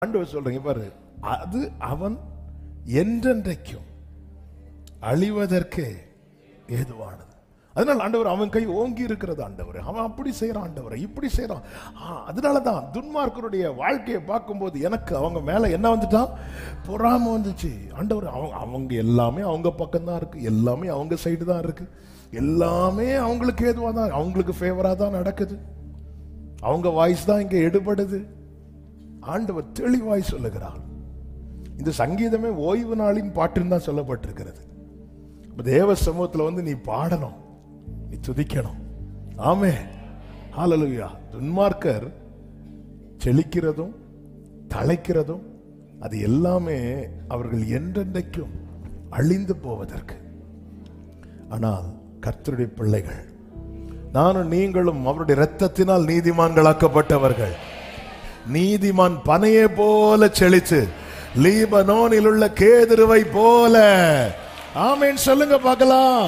ஆண்டவர் சொல்றீங்க பாரு அது அவன் என்றென்றைக்கும் அழிவதற்கு ஏதுவானது அதனால் ஆண்டவர் அவன் கை ஓங்கி இருக்கிறது ஆண்டவர் அவன் அப்படி செய்யறான் ஆண்டவர் இப்படி செய்யறான் அதனால தான் துன்மார்க்கருடைய வாழ்க்கையை பார்க்கும்போது எனக்கு அவங்க மேல என்ன வந்துட்டான் பொறாம வந்துச்சு ஆண்டவர் அவங்க அவங்க எல்லாமே அவங்க பக்கம் தான் இருக்கு எல்லாமே அவங்க சைடு தான் இருக்கு எல்லாமே அவங்களுக்கு ஏதுவாக தான் அவங்களுக்கு ஃபேவரா தான் நடக்குது அவங்க வாய்ஸ் தான் இங்க எடுபடுது ஆண்டவர் தெளிவாய் சொல்லுகிறார் இந்த சங்கீதமே ஓய்வு நாளின் பாட்டுன்னு தான் சொல்லப்பட்டிருக்கிறது இப்ப தேவ சமூகத்துல வந்து நீ பாடணும் நீ துதிக்கணும் ஆமே ஹalleluya துன்மார்க்கர் செழிக்கிறதும் தழைக்கிறதும் அது எல்லாமே அவர்கள் என்றென்றைக்கும் அழிந்து போவதற்கு ஆனால் கர்த்தருடைய பிள்ளைகள் நானும் நீங்களும் அவருடைய இரத்தத்தினால் நீதிமான்களாக்கப்பட்டவர்கள் நீதிமான் பனையை போல செழித்து லீபனோனில் உள்ள கேதுருவை போல ஆமேன் சொல்லுங்க பார்க்கலாம்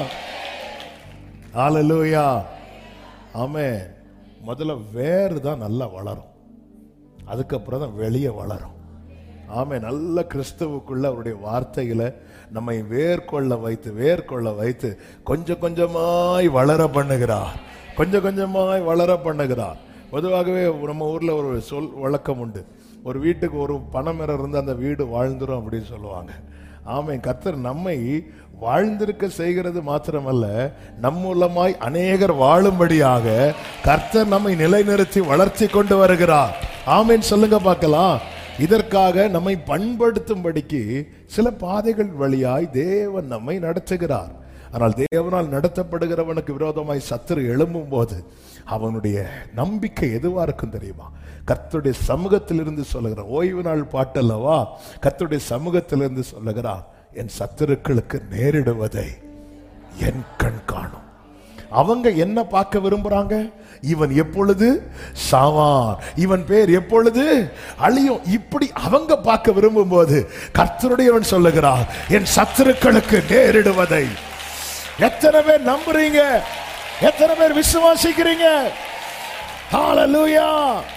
ஹalleluya ஆமே முதல்ல வேறு தான் நல்லா வளரும் அதுக்கப்புறம் தான் வெளியே வளரும் ஆமே நல்ல கிறிஸ்துவுக்குள்ள அவருடைய வார்த்தைகளை நம்மை வேர்கொள்ள வைத்து வேர்கொள்ள வைத்து கொஞ்சம் கொஞ்சமாய் வளர பண்ணுகிறார் கொஞ்சம் கொஞ்சமாய் வளர பண்ணுகிறார் பொதுவாகவே நம்ம ஊர்ல ஒரு சொல் வழக்கம் உண்டு ஒரு வீட்டுக்கு ஒரு பணமரம் இருந்து அந்த வீடு வாழ்ந்துரும் அப்படின்னு சொல்லுவாங்க ஆமை கர்த்தர் நம்மை வாழ்ந்திருக்க செய்கிறது மாத்திரமல்ல நம் மூலமாய் அநேகர் வாழும்படியாக கர்த்தர் நம்மை நிலைநிறுத்தி வளர்ச்சி கொண்டு வருகிறார் ஆமேன் சொல்லுங்க பார்க்கலாம் இதற்காக நம்மை பண்படுத்தும்படிக்கு சில பாதைகள் வழியாய் தேவன் நம்மை நடத்துகிறார் ஆனால் தேவனால் நடத்தப்படுகிறவனுக்கு விரோதமாய் சத்துரு எழும்பும் போது அவனுடைய நம்பிக்கை எதுவா இருக்கும் தெரியுமா கர்த்தருடைய சமூகத்திலிருந்து சொல்லுகிறான் ஓய்வு நாள் பாட்டல்லவா கர்த்தருடைய சமூகத்திலிருந்து சொல்லுகிறான் என் சத்துருக்களுக்கு நேரிடுவதை என் கண் காணும் அவங்க என்ன பார்க்க விரும்புறாங்க இவன் எப்பொழுது சாவான் இவன் பேர் எப்பொழுது அழியும் இப்படி அவங்க பார்க்க விரும்பும் போது கர்த்தருடையவன் சொல்லுகிறான் என் சத்துருக்களுக்கு நேரிடுவதை எத்தனை பேர் நம்புறீங்க எத்தனை பேர் விசுவாசிக்கிறீங்க ஹalleluya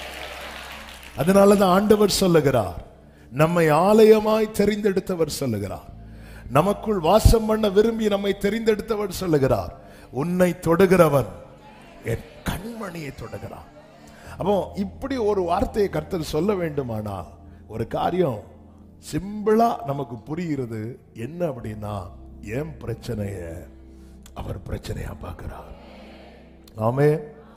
அதனாலதான் ஆண்டவர் சொல்லுகிறார் நம்மை ஆலயமாய் தெரிந்தெடுத்தவர் சொல்லுகிறார் நமக்குள் வாசம் பண்ண விரும்பி நம்மை தெரிந்தெடுத்தவர் சொல்லுகிறார் உன்னை தொடுகிறவன் என் கண்மணியை தொடுகிறான் அப்போ இப்படி ஒரு வார்த்தையை கர்த்தர் சொல்ல வேண்டுமானா ஒரு காரியம் சிம்பிளா நமக்கு புரிகிறது என்ன அப்படின்னா என் பிரச்சனைய அவர் பிரச்சனையா பார்க்கிறார் ஆமே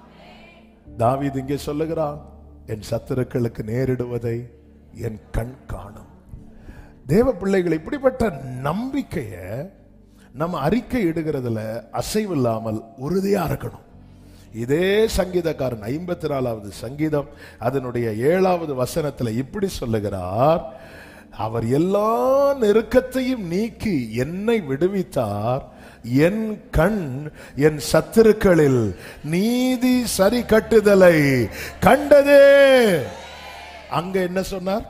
தாவீது இங்கே சொல்லுகிறான் என் சத்துருக்களுக்கு நேரிடுவதை என் கண் காணும் தேவ பிள்ளைகள் இப்படிப்பட்ட நம்பிக்கைய நம்ம அறிக்கை இடுகிறதுல அசைவில்லாமல் உறுதியா இருக்கணும் இதே சங்கீதக்காரன் ஐம்பத்தி நாலாவது சங்கீதம் அதனுடைய ஏழாவது வசனத்துல இப்படி சொல்லுகிறார் அவர் எல்லா நெருக்கத்தையும் நீக்கி என்னை விடுவித்தார் என் கண் என் சத்துருக்களில் நீதி சரி கட்டுதலை கண்டதே அங்க என்ன சொன்னார்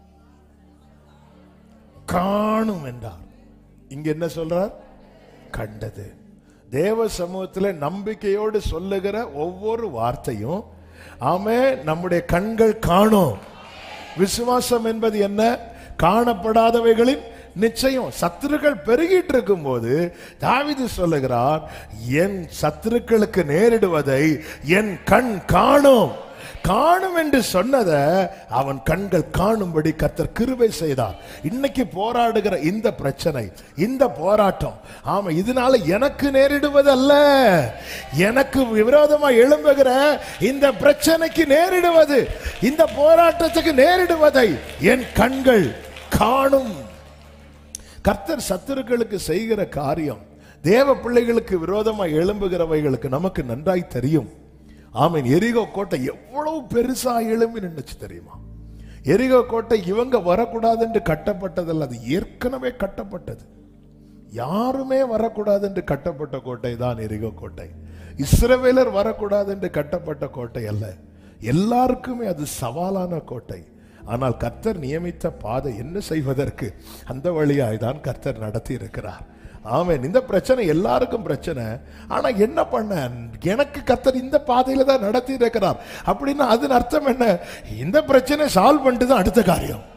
காணும் என்றார் இங்க என்ன சொல்றார் கண்டது தேவ சமூகத்தில் நம்பிக்கையோடு சொல்லுகிற ஒவ்வொரு வார்த்தையும் ஆமே நம்முடைய கண்கள் காணும் விசுவாசம் என்பது என்ன காணப்படாதவைகளின் நிச்சயம் சத்துருக்கள் பெருகிட்டு இருக்கும் போது தாவிது சொல்லுகிறார் என் சத்துருக்களுக்கு நேரிடுவதை என் கண் காணும் காணும் என்று சொன்னதை அவன் கண்கள் காணும்படி கத்தர் கிருபை செய்தார் இன்னைக்கு போராடுகிற இந்த பிரச்சனை இந்த போராட்டம் ஆமா இதனால எனக்கு நேரிடுவதல்ல எனக்கு விரோதமா எழும்புகிற இந்த பிரச்சனைக்கு நேரிடுவது இந்த போராட்டத்துக்கு நேரிடுவதை என் கண்கள் காணும் கர்த்தர் சத்துருக்களுக்கு செய்கிற காரியம் தேவ பிள்ளைகளுக்கு விரோதமா எழும்புகிறவைகளுக்கு நமக்கு நன்றாய் தெரியும் ஆமீன் எரிகோ கோட்டை எவ்வளவு பெருசா எழும்பி நின்னுச்சு தெரியுமா எரிகோ கோட்டை இவங்க வரக்கூடாது என்று கட்டப்பட்டதல்ல அது ஏற்கனவே கட்டப்பட்டது யாருமே வரக்கூடாது என்று கட்டப்பட்ட கோட்டை தான் எரிகோ கோட்டை இஸ்ரவேலர் வரக்கூடாது என்று கட்டப்பட்ட கோட்டை அல்ல எல்லாருக்குமே அது சவாலான கோட்டை ஆனால் கர்த்தர் நியமித்த பாதை என்ன செய்வதற்கு அந்த வழியாய் தான் கர்த்தர் நடத்தி இருக்கிறார் ஆமென் இந்த பிரச்சனை எல்லாருக்கும் பிரச்சனை ஆனா என்ன பண்ண எனக்கு கத்தர் இந்த பாதையில தான் நடத்தி இருக்கிறார் அப்படின்னா அதன் அர்த்தம் என்ன இந்த பிரச்சனை சால்வ் பண்ணிட்டு தான் அடுத்த காரியம்